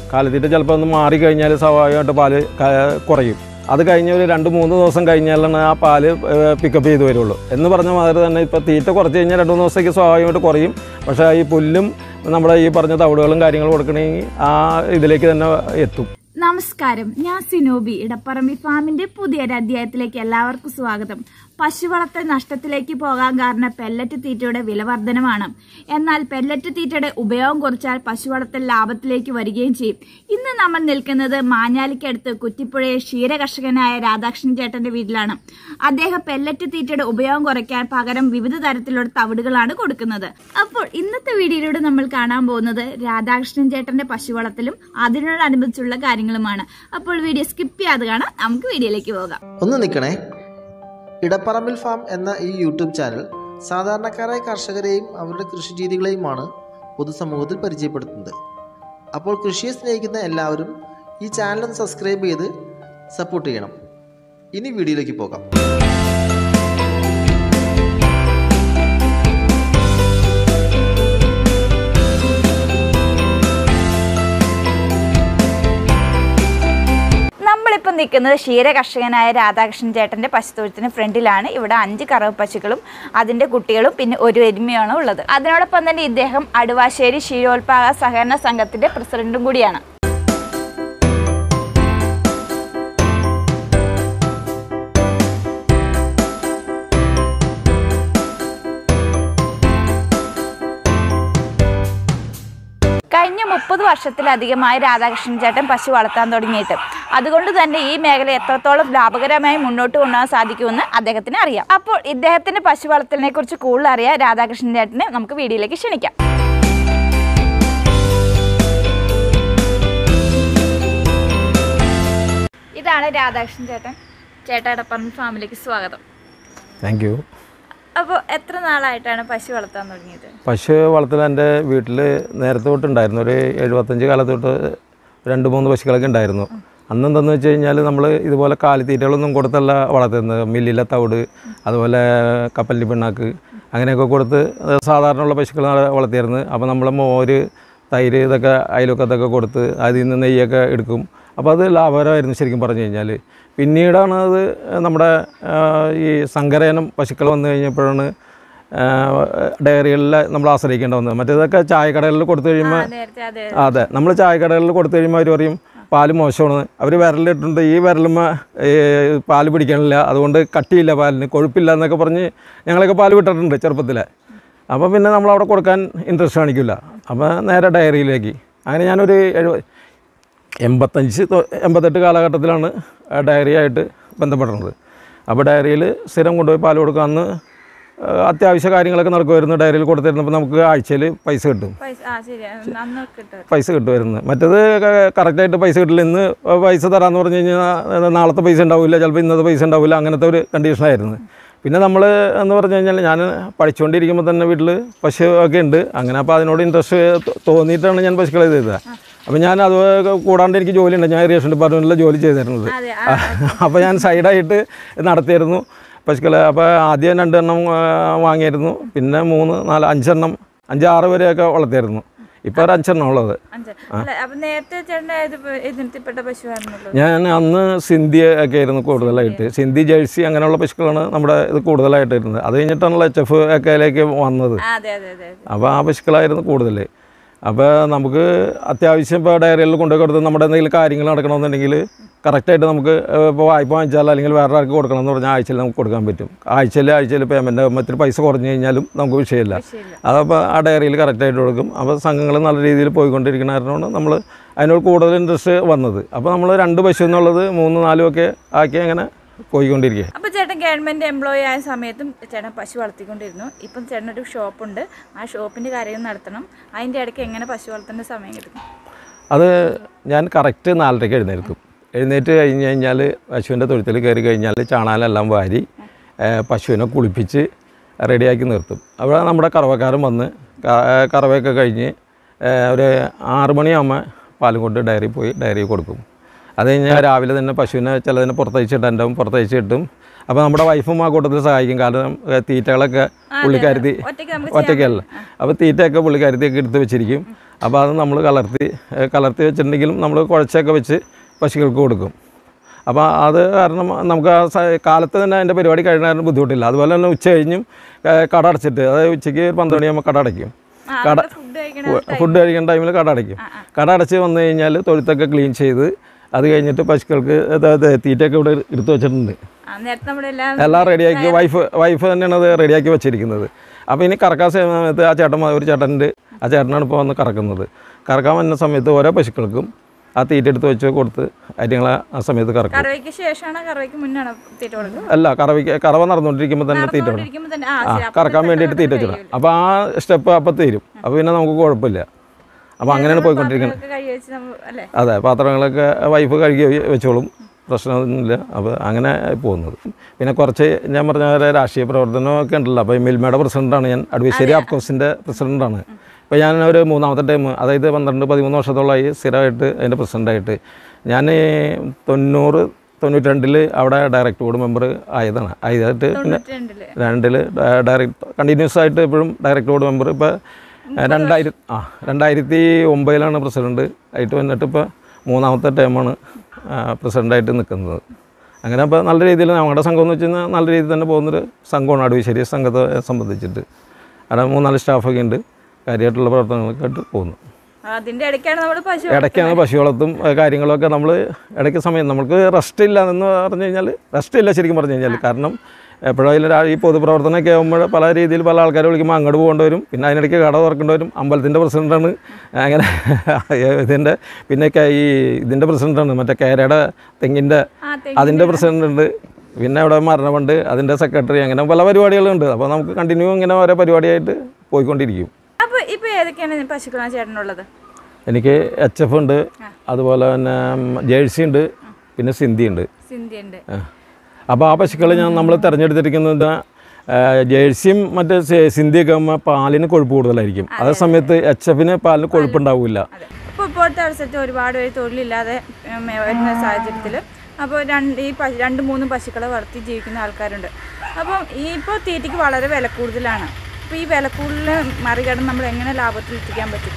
കാലിത്തീറ്റ ചിലപ്പോൾ ഒന്ന് മാറിക്കഴിഞ്ഞാൽ സ്വാഭാവികമായിട്ട് പാല് ക- കുറയും അത് കഴിഞ്ഞ് ഒരു രണ്ട് മൂന്ന് ദിവസം കഴിഞ്ഞാലാണ് ആ പാല് പിക്കപ്പ് ചെയ്ത് വരുള്ളൂ എന്ന് പറഞ്ഞ മാതിരി തന്നെ ഇപ്പോൾ തീറ്റ കുറച്ച് കഴിഞ്ഞാൽ രണ്ട് മൂന്ന് ദിവസത്തേക്ക് സ്വാഭാവികമായിട്ട് കുറയും പക്ഷേ ഈ പുല്ലും നമ്മുടെ ഈ പറഞ്ഞ തവിടുകളും കാര്യങ്ങളും കൊടുക്കണമെങ്കിൽ ആ ഇതിലേക്ക് തന്നെ എത്തും നമസ്കാരം ഞാൻ സിനോബി ഇടപ്പറമ്പി ഫാമിന്റെ പുതിയൊരു അധ്യായത്തിലേക്ക് എല്ലാവർക്കും സ്വാഗതം പശു വളർത്തൽ നഷ്ടത്തിലേക്ക് പോകാൻ കാരണം പെല്ലറ്റ് തീറ്റയുടെ വില വർധനമാണ് എന്നാൽ പെല്ലറ്റ് തീറ്റയുടെ ഉപയോഗം കുറച്ചാൽ പശു വളർത്തൽ ലാഭത്തിലേക്ക് വരികയും ചെയ്യും ഇന്ന് നമ്മൾ നിൽക്കുന്നത് മാഞ്ഞാലിക്കടുത്ത് കുറ്റിപ്പുഴയെ ക്ഷീരകർഷകനായ രാധാകൃഷ്ണൻ ചേട്ടന്റെ വീട്ടിലാണ് അദ്ദേഹം പെല്ലറ്റ് തീറ്റയുടെ ഉപയോഗം കുറയ്ക്കാൻ പകരം വിവിധ തരത്തിലുള്ള തവിടുകളാണ് കൊടുക്കുന്നത് അപ്പോൾ ഇന്നത്തെ വീഡിയോയിലൂടെ നമ്മൾ കാണാൻ പോകുന്നത് രാധാകൃഷ്ണൻ ചേട്ടന്റെ പശു വളർത്തലും അതിനോടനുബന്ധിച്ചുള്ള കാര്യങ്ങളുമാണ് അപ്പോൾ വീഡിയോ സ്കിപ്പ് ചെയ്യാതെ കാണാം നമുക്ക് വീഡിയോയിലേക്ക് പോകാം ഒന്ന് നിൽക്കണേ ഇടപ്പറമ്പിൽ ഫാം എന്ന ഈ യൂട്യൂബ് ചാനൽ സാധാരണക്കാരായ കർഷകരെയും അവരുടെ കൃഷി രീതികളെയുമാണ് പൊതുസമൂഹത്തിൽ പരിചയപ്പെടുത്തുന്നത് അപ്പോൾ കൃഷിയെ സ്നേഹിക്കുന്ന എല്ലാവരും ഈ ചാനൽ ഒന്ന് സബ്സ്ക്രൈബ് ചെയ്ത് സപ്പോർട്ട് ചെയ്യണം ഇനി വീഡിയോയിലേക്ക് പോകാം നമ്മളിപ്പോൾ നിൽക്കുന്നത് ക്ഷീര കർഷകനായ രാധാകൃഷ്ണൻ ചേട്ടന്റെ പശുത്തൊഴുത്തിന് ഫ്രണ്ടിലാണ് ഇവിടെ അഞ്ച് കറവ് പശുക്കളും അതിന്റെ കുട്ടികളും പിന്നെ ഒരു എരുമയാണ് ഉള്ളത് അതിനോടൊപ്പം തന്നെ ഇദ്ദേഹം അടുവാശ്ശേരി ക്ഷീരോത്പാദക സഹകരണ സംഘത്തിന്റെ പ്രസിഡന്റും കൂടിയാണ് കഴിഞ്ഞ മുപ്പത് വർഷത്തിലധികമായി രാധാകൃഷ്ണൻ ചേട്ടൻ പശു വളർത്താൻ തുടങ്ങിയിട്ട് അതുകൊണ്ട് തന്നെ ഈ മേഖല എത്രത്തോളം ലാഭകരമായി മുന്നോട്ട് കൊണ്ടുപോകാൻ സാധിക്കുമെന്ന് അദ്ദേഹത്തിന് അറിയാം അപ്പോൾ ഇദ്ദേഹത്തിന്റെ പശു വളർത്തലിനെ കുറിച്ച് കൂടുതൽ അറിയാൻ രാധാകൃഷ്ണൻ ചേട്ടനെ നമുക്ക് വീഡിയോയിലേക്ക് ക്ഷണിക്കാം ഇതാണ് രാധാകൃഷ്ണൻ ചേട്ടൻ ചേട്ടയുടെ പറമ്പ് ഫാമിലേക്ക് സ്വാഗതം താങ്ക് യു അപ്പോൾ എത്ര നാളായിട്ടാണ് പശു വളർത്താൻ തുടങ്ങിയത് പശു വളർത്തൽ എൻ്റെ വീട്ടിൽ നേരത്തെ തൊട്ടുണ്ടായിരുന്നു ഒരു എഴുപത്തഞ്ച് കാലത്ത് തൊട്ട് രണ്ട് മൂന്ന് പശുക്കളൊക്കെ ഉണ്ടായിരുന്നു അന്ന് എന്താണെന്ന് വെച്ച് കഴിഞ്ഞാൽ നമ്മൾ ഇതുപോലെ കാലിത്തീറ്റകളൊന്നും കൊടുത്തല്ല വളർത്തുന്നത് മില്ലിലെ തവിട് അതുപോലെ കപ്പലിൻ്റെ പിണ്ണാക്ക് അങ്ങനെയൊക്കെ കൊടുത്ത് സാധാരണ ഉള്ള പശുക്കളെ വളർത്തിയായിരുന്നു അപ്പോൾ നമ്മൾ മോര് തൈര് ഇതൊക്കെ അയലൊക്കത്തൊക്കെ കൊടുത്ത് അതിൽ നിന്ന് നെയ്യൊക്കെ എടുക്കും അപ്പോൾ അത് ലാഭകരമായിരുന്നു ശരിക്കും പറഞ്ഞു കഴിഞ്ഞാൽ പിന്നീടാണ് അത് നമ്മുടെ ആ, ഈ സങ്കരയനം പശുക്കൾ വന്നു കഴിഞ്ഞപ്പോഴാണ് ഡയറികളിൽ നമ്മൾ ആശ്രയിക്കേണ്ടി വന്നത് മറ്റേതൊക്കെ ചായക്കടകളിൽ കൊടുത്തു കഴിയുമ്പോൾ നേരത്തെ അതെ അതെ നമ്മൾ ചായക്കടകളിൽ കൊടുത്തു കഴിയുമ്പോൾ അവർ പറയും പാല് മോശമാണ് അവർ വിരലിട്ടുണ്ട് ഈ വിരലുമ്മ ഈ പാല് പിടിക്കണില്ല അതുകൊണ്ട് കട്ടിയില്ല പാലിന് കൊഴുപ്പില്ല എന്നൊക്കെ പറഞ്ഞ് ഞങ്ങളൊക്കെ പാല് വിട്ടിട്ടുണ്ട് ചെറുപ്പത്തിൽ അപ്പോൾ പിന്നെ നമ്മൾ അവിടെ കൊടുക്കാൻ ഇൻട്രസ്റ്റ് കാണിക്കില്ല അപ്പോൾ നേരെ ഡയറിയിലേക്ക് അങ്ങനെ ഞാനൊരു എഴുപത് എൺപത്തഞ്ച് തൊ- എൺപത്തെട്ട് കാലഘട്ടത്തിലാണ് ആ ഡയറിയായിട്ട് ബന്ധപ്പെടുന്നത് അപ്പോൾ ഡയറിയിൽ സ്ഥിരം കൊണ്ടുപോയി പാൽ കൊടുക്കുക അന്ന് ആ, അത്യാവശ്യ കാര്യങ്ങളൊക്കെ നടക്കുമായിരുന്നു ഡയറിയിൽ കൊടുത്തിരുന്നപ്പോൾ നമുക്ക് ആഴ്ചയിൽ പൈസ കിട്ടും പൈസ ആ ശരി അന്ന് കിട്ടും പൈസ കിട്ടുമായിരുന്നു മറ്റേത് ക- കറക്റ്റായിട്ട് പൈസ കിട്ടില്ല ഇന്ന് പൈസ തരാമെന്ന് പറഞ്ഞു കഴിഞ്ഞാൽ നാളത്തെ പൈസ ഉണ്ടാവില്ല ചിലപ്പോൾ ഇന്നത്തെ പൈസ ഉണ്ടാവില്ല അങ്ങനത്തെ ഒരു കണ്ടീഷനായിരുന്നു പിന്നെ നമ്മൾ എന്ന് പറഞ്ഞു കഴിഞ്ഞാൽ ഞാൻ പഠിച്ചുകൊണ്ടിരിക്കുമ്പോൾ തന്നെ വീട്ടിൽ പശു ഒക്കെ ഉണ്ട് അങ്ങനെ അപ്പോൾ അതിനോട് ഇൻട്രസ്റ്റ് തോന്നിയിട്ടാണ് ഞാൻ പശുക്കളെ ചെയ്തത് അപ്പോൾ ഞാൻ അത് കൂടാണ്ട് എനിക്ക് ജോലിയുണ്ട് ഞാൻ ഇറിഗേഷൻ ഡിപ്പാർട്ട്മെൻറ്റിലെ ജോലി ചെയ്തിരുന്നത് അതെ അപ്പോൾ ഞാൻ സൈഡായിട്ട് നടത്തിയിരുന്നു പശുക്കളെ അപ്പോൾ ആദ്യം രണ്ടെണ്ണം ആ, വാങ്ങിയിരുന്നു പിന്നെ മൂന്ന് നാല് അഞ്ചെണ്ണം അഞ്ചാറ് വരെയൊക്കെ വളർത്തിയായിരുന്നു ഇപ്പോൾ ഒരു അഞ്ചെണ്ണം ഉള്ളത് അഞ്ച് അല്ല അപ്പൊ നേരത്തെ ചേട്ടൻ ഏത് പ- ഇതിനത്തിൽപ്പെട്ട പശുവായിരുന്നല്ലോ ഞാൻ അന്ന് സിന്ധി ഒക്കെ ആയിരുന്നു കൂടുതലായിട്ട് സിന്ധി ജേഴ്സി അങ്ങനെയുള്ള പശുക്കളാണ് നമ്മുടെ ഇത് കൂടുതലായിട്ട് ഇരുന്നത് അത് കഴിഞ്ഞിട്ടാണല്ലോ എച്ച് എഫ് ഒക്കെയിലേക്ക് വന്നത് ആ, അതെ അതെ അതെ അതെ. അപ്പോൾ ആ പശുക്കളായിരുന്നു കൂടുതൽ അപ്പോൾ നമുക്ക് അത്യാവശ്യം ഇപ്പോൾ ഡയറിയിൽ കൊണ്ടുപോയി കൊടുത്ത് നമ്മുടെ എന്തെങ്കിലും കാര്യങ്ങൾ നടക്കണമെന്നുണ്ടെങ്കിൽ കറക്റ്റായിട്ട് നമുക്ക് ഇപ്പോൾ വായ്പ വാങ്ങിച്ചാൽ അല്ലെങ്കിൽ വേറെ ആർക്ക് കൊടുക്കണം എന്ന് പറഞ്ഞാൽ ആഴ്ചയിൽ നമുക്ക് കൊടുക്കാൻ പറ്റും ആഴ്ചയിൽ ആഴ്ചയിൽ പേയ്മെൻറ്റ് ആകുമ്പോൾ പൈസ കുറഞ്ഞു കഴിഞ്ഞാലും നമുക്ക് വിഷയമില്ല അതപ്പോൾ ആ ഡയറിയിൽ കറക്റ്റായിട്ട് കൊടുക്കും അപ്പോൾ സംഘങ്ങൾ നല്ല രീതിയിൽ പോയിക്കൊണ്ടിരിക്കുന്ന കാരണമാണ് നമ്മൾ അതിനോട് കൂടുതൽ ഇൻട്രസ്റ്റ് വന്നത് അപ്പോൾ നമ്മൾ രണ്ട് പശു എന്നുള്ളത് മൂന്ന് നാലും ഒക്കെ ആക്കി അങ്ങനെ പോയിക്കൊണ്ടിരിക്കുക അപ്പൊ ചേട്ടൻ ഗവൺമെന്റ് എംപ്ലോയി ആയ സമയത്തും ചേട്ടൻ പശു വളർത്തിക്കൊണ്ടിരുന്നു ഇപ്പം ചേട്ടൻ ഒരു ഷോപ്പുണ്ട് ആ ഷോപ്പിന്റെ കാര്യം നടത്തണം അതിന്റെ ഇടയ്ക്ക് എങ്ങനെ പശു വളർത്തേണ്ട സമയം കിട്ടും അത് ഞാൻ കറക്റ്റ് നാലരയ്ക്ക് എഴുന്നേൽക്കും എഴുന്നേറ്റ് കഴിഞ്ഞ് കഴിഞ്ഞാൽ പശുവിൻ്റെ തൊഴുത്തിൽ കയറി കഴിഞ്ഞാൽ ചാണാലെല്ലാം വാരി ഏഹ്, പശുവിനെ കുളിപ്പിച്ച് റെഡിയാക്കി നിർത്തും അവിടെ നമ്മുടെ കറവക്കാരൻ വന്ന് ക- ഏഹ്, കറവയൊക്കെ കഴിഞ്ഞ് ഏഹ്, ഒരു ആറ് മണിയാകുമ്പോൾ പാലും കൊണ്ട് ഡയറി പോയി ഡയറി കൊടുക്കും അത് കഴിഞ്ഞാൽ രാവിലെ തന്നെ പശുവിനെ ചിലതിനെ പുറത്തയച്ചിട്ട് എൻ്റെ പുറത്തയച്ച് കിട്ടും അപ്പോൾ നമ്മുടെ വൈഫും ആ കൂട്ടത്തിൽ സഹായിക്കും കാരണം ഏ, തീറ്റകളൊക്കെ പുള്ളിക്കാരുത്തി ഒറ്റയ്ക്ക് നമുക്ക് ഒറ്റയ്ക്കല്ല അപ്പോൾ തീറ്റയൊക്കെ പുള്ളിക്കാരുത്തിയൊക്കെ എടുത്ത് വെച്ചിരിക്കും അപ്പോൾ അത് നമ്മൾ കലർത്തി ഏ, കലർത്തി വെച്ചിട്ടുണ്ടെങ്കിലും നമ്മൾ കുഴച്ചൊക്കെ വെച്ച് പശുക്കൾക്ക് കൊടുക്കും അപ്പോൾ അത് കാരണം നമുക്ക് ആ സ- കാലത്ത് തന്നെ അതിൻ്റെ പരിപാടി കഴിയാൻ ബുദ്ധിമുട്ടില്ല അതുപോലെ തന്നെ ഉച്ച കഴിഞ്ഞും ഏ, കട അടച്ചിട്ട് അതായത് ഉച്ചയ്ക്ക് ഒരു പന്ത്രണ്ട് മണിയാകുമ്പോൾ കട അടയ്ക്കും കട ഫുഡ് കഴിക്കണ ഫുഡ് കഴിക്കുന്ന ടൈമിൽ കട അടയ്ക്കും കട അടച്ച് വന്നു കഴിഞ്ഞാൽ തൊഴുത്തൊക്കെ ക്ലീൻ ചെയ്ത് അത് കഴിഞ്ഞിട്ട് പശുക്കൾക്ക് അതായത് തീറ്റയൊക്കെ ഇവിടെ എടുത്തു വെച്ചിട്ടുണ്ട് ആ, നേരത്തെ നമ്മുടെ എല്ലാം എല്ലാം റെഡിയാക്കി വൈഫ് വൈഫ് തന്നെയാണ് അത് റെഡിയാക്കി വെച്ചിരിക്കുന്നത് അപ്പോൾ ഇനി കറക്കാൻ സമയത്ത് ആ ചേട്ടൻ ഒരു ചേട്ടൻ്റെ ആ ചേട്ടനാണ് ഇപ്പോൾ വന്ന് കറക്കുന്നത് കറക്കാൻ വന്ന സമയത്ത് ഓരോ പശുക്കൾക്കും ആ തീറ്റ എടുത്ത് വെച്ച് കൊടുത്ത് അതിങ്ങളെ ആ സമയത്ത് കറക്കും കറവയ്ക്ക് ശേഷമാണോ കറവയ്ക്ക് മുന്നാണോ തീറ്റ കൊടുക്കുന്നത് അല്ല കറവിക്ക് കറവ നടന്നുകൊണ്ടിരിക്കുമ്പോൾ തന്നെ തീറ്റ വേണം ഇരിക്കുമ്പോൾ തന്നെ ആ ആ ശരി, അപ്പൊ കറക്കാൻ വേണ്ടിയിട്ട് തീറ്റ വെച്ചിടാം അപ്പോൾ ആ സ്റ്റെപ്പ് അപ്പം തീരും അപ്പോൾ പിന്നെ നമുക്ക് കുഴപ്പമില്ല അപ്പോൾ അങ്ങനെയാണ് പോയിക്കൊണ്ടിരിക്കുന്നത് പാത്രങ്ങളൊക്കെ കഴുകി വെച്ച് നമ്മൾ അല്ലേ അതെ പാത്രങ്ങളൊക്കെ വൈഫ് കഴുകി വെച്ചോളും പ്രശ്നമൊന്നുമില്ല അപ്പോൾ അങ്ങനെ പോകുന്നത് പിന്നെ കുറച്ച് ഞാൻ പറഞ്ഞ പോലെ രാഷ്ട്രീയ പ്രവർത്തനമൊക്കെ ഉണ്ടല്ലോ അപ്പോൾ ഈ മിൽമയുടെ പ്രസിഡൻ്റാണ് ഞാൻ അഡ്വൈസറി ആപ്കോസിൻ്റെ പ്രസിഡൻ്റാണ് ഇപ്പോൾ ഞാൻ ഒരു മൂന്നാമത്തെ ടൈം അതായത് പന്ത്രണ്ട് പതിമൂന്ന് വർഷത്തോളമായി സ്ഥിരമായിട്ട് അതിൻ്റെ പ്രസിഡൻ്റായിട്ട് ഞാൻ ഈ തൊണ്ണൂറ് തൊണ്ണൂറ്റി രണ്ടിൽ അവിടെ ഡയറക്റ്റ് ബോർഡ് മെമ്പർ ആയതാണ് ആയതായിട്ട് പിന്നെ രണ്ടില് രണ്ടിൽ ഡയറക്റ്റ് കണ്ടിന്യൂസ് ആയിട്ട് എപ്പോഴും ഡയറക്റ്റ് ബോർഡ് മെമ്പർ ഇപ്പോൾ രണ്ടായിരത്തി ആ രണ്ടായിരത്തി ഒമ്പതിലാണ് പ്രസിഡന്റ് ആയിട്ട് വന്നിട്ട് ഇപ്പോൾ മൂന്നാമത്തെ ടൈമാണ് പ്രസിഡൻ്റായിട്ട് നിൽക്കുന്നത് അങ്ങനെ അപ്പോൾ നല്ല രീതിയിൽ നമ്മുടെ സംഘം എന്ന് വെച്ച് കഴിഞ്ഞാൽ നല്ല രീതിയിൽ തന്നെ പോകുന്നൊരു സംഘമാണ് അഡ്വൈശ്ശേരി സംഘത്തെ സംബന്ധിച്ചിട്ട് അവിടെ മൂന്നാല് സ്റ്റാഫൊക്കെ ഉണ്ട് കാര്യമായിട്ടുള്ള പ്രവർത്തനങ്ങളൊക്കെ ആയിട്ട് പോകുന്നു അതിന്റെ ഇടയ്ക്കാണ് നമ്മൾ പശു ഇടയ്ക്കാണ് പശു വളർത്തും ഏ, കാര്യങ്ങളൊക്കെ നമ്മൾ ഇടയ്ക്ക് സമയം നമുക്ക് റെസ്റ്റ് ഇല്ല എന്ന് പറഞ്ഞു കഴിഞ്ഞാൽ റെസ്റ്റ് ഇല്ല ശരിക്കും പറഞ്ഞു കഴിഞ്ഞാൽ കാരണം എപ്പോഴായാലും രാ- ഈ പൊതുപ്രവർത്തനമൊക്കെ ആകുമ്പോൾ പല രീതിയിൽ പല ആൾക്കാരെ വിളിക്കുമ്പോൾ അങ്ങോട്ട് പോകേണ്ടി വരും പിന്നെ അതിനിടയ്ക്ക് കട തുറക്കേണ്ടി വരും അമ്പലത്തിൻ്റെ പ്രസിഡൻ്റാണ് അങ്ങനെ ഇതിൻ്റെ പിന്നെ കെ- ഈ ഇതിൻ്റെ പ്രസിഡൻ്റാണ് മറ്റേ കേരയുടെ തെങ്ങിൻ്റെ ആ തെങ്ങ് അതിൻ്റെ പ്രസിഡൻ്റ് ഉണ്ട് പിന്നെ അവിടെ മരണമുണ്ട് അതിൻ്റെ സെക്രട്ടറി അങ്ങനെ പല പരിപാടികളുണ്ട് അപ്പോൾ നമുക്ക് കണ്ടിന്യൂ ഇങ്ങനെ ഓരോ പരിപാടിയായിട്ട് പോയിക്കൊണ്ടിരിക്കും അപ്പൊ ഇപ്പൊ ഏതൊക്കെയാണ് പശുക്കളാണ് ചേട്ടനുള്ളത് എനിക്ക് എച്ച് എഫ് ഉണ്ട് അതുപോലെ തന്നെ ജേഴ്സി ഉണ്ട് പിന്നെ സിന്ധി ഉണ്ട് സിന്ധി ഉണ്ട് അപ്പോൾ ആ പശുക്കളെ ഞാൻ നമ്മൾ തിരഞ്ഞെടുത്തിരിക്കുന്നത് ആ, ജേഴ്സിയും മറ്റേ സി- സിന്ധിയൊക്കെ ആകുമ്പോൾ പാലിന് കൊഴുപ്പ് കൂടുതലായിരിക്കും അതേ സമയത്ത് എച്ച് എഫിന് പാലിന് കൊഴുപ്പുണ്ടാവില്ല അതെ ഇപ്പോൾ ഇപ്പോഴത്തെ അവസരത്തിൽ ഒരുപാട് പേര് തൊഴിലില്ലാതെ ഉം, വരുന്ന സാഹചര്യത്തിൽ അപ്പോൾ രണ്ട് ഈ പശു രണ്ട് മൂന്ന് പശുക്കളെ വളർത്തി ജീവിക്കുന്ന ആൾക്കാരുണ്ട് അപ്പം ഈ ഇപ്പോൾ തീറ്റയ്ക്ക് വളരെ വില കൂടുതലാണ് അപ്പോൾ ഈ വില കൂടുതൽ മറികടന്ന് നമ്മൾ എങ്ങനെ ലാഭത്തിൽ എത്തിക്കാൻ പറ്റും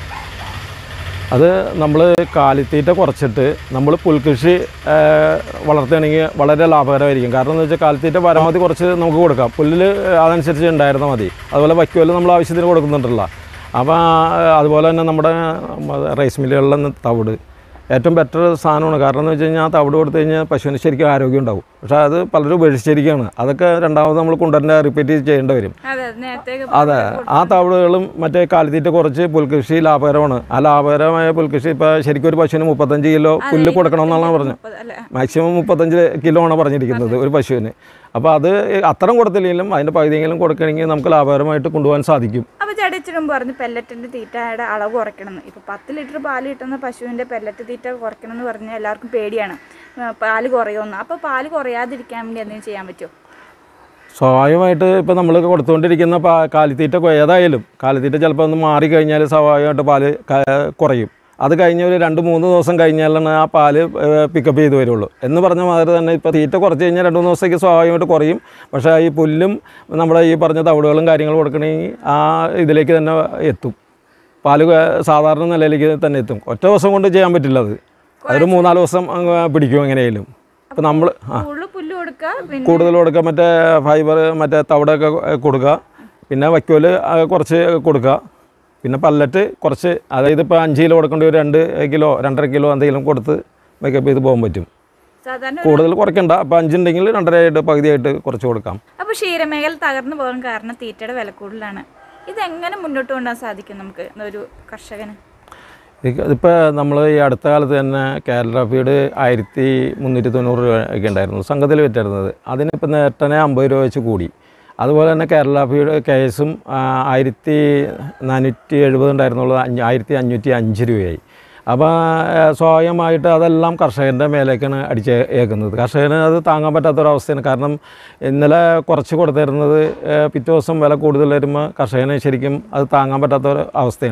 അത് നമ്മൾ കാലിത്തീറ്റ കുറച്ചിട്ട് നമ്മൾ പുൽകൃഷി ആ, വളർത്തുകയാണെങ്കിൽ വളരെ ലാഭകരമായിരിക്കും കാരണം എന്ന് വെച്ചാൽ കാലിത്തീറ്റ പരമാവധി കുറച്ച് നമുക്ക് കൊടുക്കാം പുല്ല് അതനുസരിച്ച് ഉണ്ടായിരുന്നാൽ മതി അതുപോലെ വൈക്കോല് നമ്മൾ ആവശ്യത്തിന് കൊടുക്കുന്നുണ്ടല്ലോ അപ്പോൾ അതുപോലെ തന്നെ നമ്മുടെ റൈസ് മില്ലുകളിൽ നിന്ന് തവിട് ഏറ്റവും ബെറ്റർ സാധനമാണ് കാരണം എന്ന് വെച്ച് കഴിഞ്ഞാൽ ആ തവിട് കൊടുത്തു കഴിഞ്ഞാൽ പശുവിന് ശരിക്കും ആരോഗ്യം ഉണ്ടാവും പക്ഷേ അത് പലരും ഉപേക്ഷിച്ചിരിക്കുകയാണ് അതൊക്കെ രണ്ടാമത് നമ്മൾ കൊണ്ടുവരുന്ന റിപ്പീറ്റ് ചെയ്യേണ്ടി വരും അതെ നേരത്തെ അതെ ആ തവിടുകളും മറ്റേ കാലിത്തീറ്റ കുറച്ച് പുൽകൃഷി ലാഭകരമാണ് ആ ലാഭകരമായ പുൽകൃഷി ഇപ്പോൾ ശരിക്കും ഒരു പശുവിന് മുപ്പത്തഞ്ച് കിലോ പുല്ല് കൊടുക്കണമെന്നാണ് പറഞ്ഞത് മുപ്പത് അല്ലേ മാക്സിമം മുപ്പത്തഞ്ച് കിലോ ആണ് പറഞ്ഞിരിക്കുന്നത് ഒരു പശുവിന് അപ്പോൾ അത് അത്രയും കൊടുത്തില്ലെങ്കിലും അതിൻ്റെ പകുതിയെങ്കിലും കൊടുക്കണമെങ്കിൽ നമുക്ക് ലാഭകരമായിട്ട് കൊണ്ടുപോകാൻ സാധിക്കും അപ്പോൾ ചേട്ടൻ ഇച്ചിരി മുമ്പ് പറഞ്ഞു പെല്ലറ്റിൻ്റെ തീറ്റയുടെ അളവ് കുറയ്ക്കണമെന്ന് ഇപ്പോൾ പത്ത് ലിറ്റർ പാല് കിട്ടുന്ന പശുവിൻ്റെ പെല്ലറ്റ് തീറ്റ കുറയ്ക്കണം എന്ന് പറഞ്ഞാൽ എല്ലാവർക്കും പേടിയാണ് ആ, പാല് കുറയുമെന്ന് അപ്പോൾ പാല് കുറയാതിരിക്കാൻ വേണ്ടി എന്തെങ്കിലും ചെയ്യാൻ പറ്റുമോ സ്വാഭാവികമായിട്ട് ഇപ്പോൾ നമ്മൾ കൊടുത്തുകൊണ്ടിരിക്കുന്ന പാ കാലിത്തീറ്റ കൊ- ഏതായാലും കാലിത്തീറ്റ ചിലപ്പോൾ ഒന്ന് മാറിക്കഴിഞ്ഞാൽ സ്വാഭാവികമായിട്ട് പാല് ക- കുറയും അത് കഴിഞ്ഞ ഒരു രണ്ട് മൂന്ന് ദിവസം കഴിഞ്ഞാലാണ് ആ പാല് പിക്കപ്പ് ചെയ്ത് വരുള്ളൂ എന്ന് പറഞ്ഞ മാതിരി തന്നെ ഇപ്പോൾ തീറ്റ കുറച്ച് കഴിഞ്ഞാൽ രണ്ട് മൂന്ന് ദിവസത്തേക്ക് സ്വാഭാവികമായിട്ട് കുറയും പക്ഷേ ഈ പുല്ലും നമ്മുടെ ഈ പറഞ്ഞ തവിടുകളും കാര്യങ്ങളും കൊടുക്കണമെങ്കിൽ ആ ഇതിലേക്ക് തന്നെ എത്തും പാല് ക- സാധാരണ നിലയിലേക്ക് തന്നെ എത്തും ഒറ്റ ദിവസം കൊണ്ട് ചെയ്യാൻ പറ്റില്ല അത് അതൊരു മൂന്നാല് ദിവസം അങ്ങ് പിടിക്കും എങ്ങനെയായാലും ഇപ്പം നമ്മൾ ആ കൂടുതൽ പുല്ല് കൊടുക്കുക പിന്നെ കൂടുതൽ കൊടുക്കുക മറ്റേ ഫൈബർ മറ്റേ തവിടൊക്കെ കൊടുക്കുക പിന്നെ വൈക്കോല് ആ, കുറച്ച് കൊടുക്കുക പിന്നെ പല്ലറ്റ് കുറച്ച് അതായത് ഇപ്പോൾ അഞ്ച് കിലോ കൊടുക്കേണ്ട ഒരു രണ്ട് കിലോ രണ്ടര കിലോ എന്തെങ്കിലും കൊടുത്ത് മേക്കപ്പ് ചെയ്ത് പോകാൻ പറ്റും സാധാരണ കൂടുതൽ കുറയ്ക്കണ്ട അപ്പോൾ അഞ്ചുണ്ടെങ്കിൽ രണ്ടരയായിട്ട് പകുതിയായിട്ട് കുറച്ച് കൊടുക്കാം അപ്പോൾ ക്ഷീരമേഖല തകർന്നു പോകാൻ കാരണം തീറ്റയുടെ വില കൂടുതലാണ് ഇതെങ്ങനെ മുന്നോട്ട് കൊണ്ടുപോകാൻ സാധിക്കും നമുക്ക് ഒരു കർഷകന് ഇതിപ്പോൾ നമ്മൾ ഈ അടുത്ത കാലത്ത് തന്നെ കേരള ഫീഡ് ആയിരത്തി മുന്നൂറ്റി തൊണ്ണൂറ് രൂപ ഒക്കെ ഉണ്ടായിരുന്നു സംഘത്തിൽ വിറ്റായിരുന്നത് അതിനിപ്പോൾ നേട്ടനെ അമ്പത് രൂപ വെച്ച് കൂടി അതുപോലെ തന്നെ കേരള ഫീഡ് കേസും ആയിരത്തി നാനൂറ്റി എഴുപത് ഉണ്ടായിരുന്നുള്ളത് അഞ്ഞ് ആയിരത്തി അഞ്ഞൂറ്റി അഞ്ച് രൂപയായി അപ്പോൾ സ്വാഭാവികമായിട്ട് അതെല്ലാം കർഷകൻ്റെ മേലേക്കാണ് അടിച്ച് ഏക്കുന്നത് കർഷകന് അത് താങ്ങാൻ പറ്റാത്തൊരവസ്ഥയാണ് കാരണം ഇന്നലെ കുറച്ച് കൊടുത്തിരുന്നത് ഏഹ് പിറ്റേ ദിവസം വില കൂടുതൽ വരുമ്പോൾ കർഷകന് ശരിക്കും അത് താങ്ങാൻ പറ്റാത്ത ഒരു അവസ്ഥയാണ്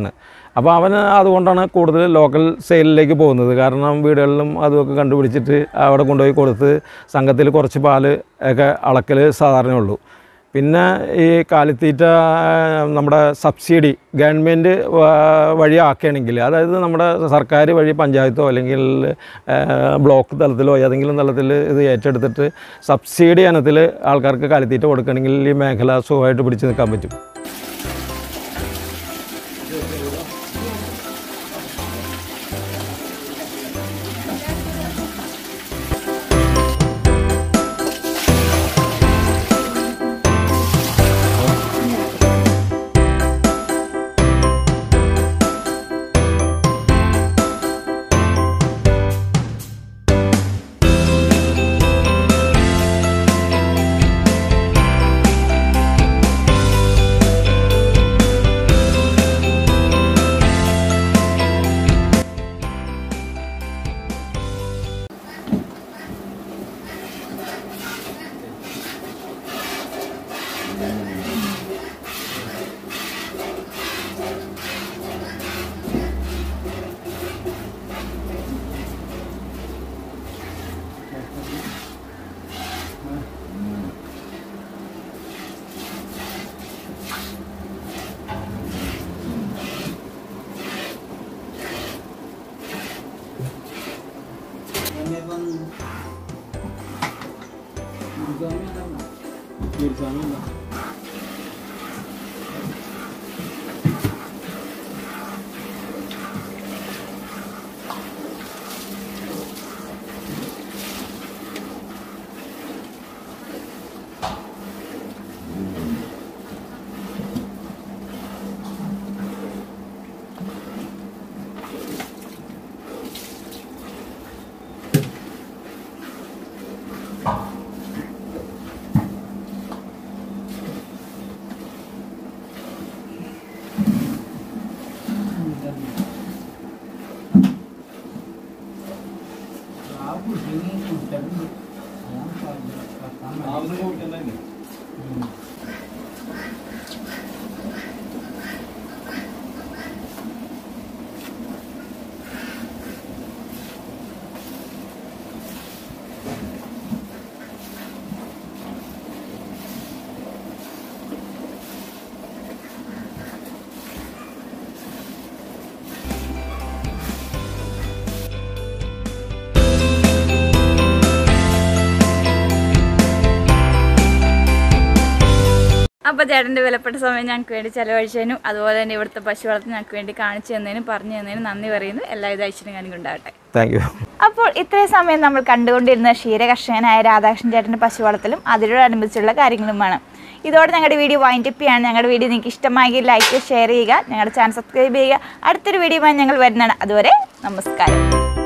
അപ്പോൾ അവന് അതുകൊണ്ടാണ് കൂടുതൽ ലോക്കൽ സെയിലിലേക്ക് പോകുന്നത് കാരണം വീടുകളിലും അതുമൊക്കെ കണ്ടുപിടിച്ചിട്ട് അവിടെ കൊണ്ടുപോയി കൊടുത്ത് സംഘത്തിൽ കുറച്ച് പാല് ഒക്കെ അളക്കൽ സാധാരണ ഉള്ളൂ പിന്നെ ഈ കാലിത്തീറ്റ ആ, നമ്മുടെ സബ്സിഡി ഗവൺമെൻറ് വഴി ആക്കുകയാണെങ്കിൽ അതായത് നമ്മുടെ സർക്കാർ വഴി പഞ്ചായത്തോ അല്ലെങ്കിൽ ആ, ബ്ലോക്ക് തലത്തിലോ ഏതെങ്കിലും തലത്തിൽ ഇത് ഏറ്റെടുത്തിട്ട് സബ്സിഡി ഇനത്തിൽ ആൾക്കാർക്ക് കാലിത്തീറ്റ കൊടുക്കണമെങ്കിൽ ഈ മേഖല സുഖമായിട്ട് പിടിച്ചു നിൽക്കാൻ പറ്റും അപ്പോൾ ചേട്ടൻ്റെ വിലപ്പെട്ട സമയം ഞങ്ങൾക്ക് വേണ്ടി ചെലവഴിച്ചതിനും അതുപോലെ തന്നെ ഇവിടുത്തെ പശു വളർത്തി ഞങ്ങൾക്ക് വേണ്ടി കാണിച്ചു തന്നതിനും പറഞ്ഞു തന്നതിനും നന്ദി പറയുന്നു എല്ലാവിധ ഐശ്വര്യങ്ങളും ഉണ്ടാവട്ടെ താങ്ക് യു അപ്പോൾ ഇത്രയും സമയം നമ്മൾ കണ്ടുകൊണ്ടിരുന്ന ക്ഷീരകർഷകനായ രാധാകൃഷ്ണൻ ചേട്ടൻ്റെ പശു വളർത്തലും അതിനോടനുബന്ധിച്ചുള്ള കാര്യങ്ങളുമാണ് ഇതോടെ ഞങ്ങളുടെ വീഡിയോ വൈൻഡപ്പ് ചെയ്യാണ് ഞങ്ങളുടെ വീഡിയോ നിങ്ങൾക്ക് ഇഷ്ടമായെങ്കിൽ ലൈക്ക് ഷെയർ ചെയ്യുക ഞങ്ങളുടെ ചാനൽ സബ്സ്ക്രൈബ് ചെയ്യുക അടുത്തൊരു വീഡിയോയുമായി ഞങ്ങൾ വരുന്നതാണ് അതുവരെ നമസ്കാരം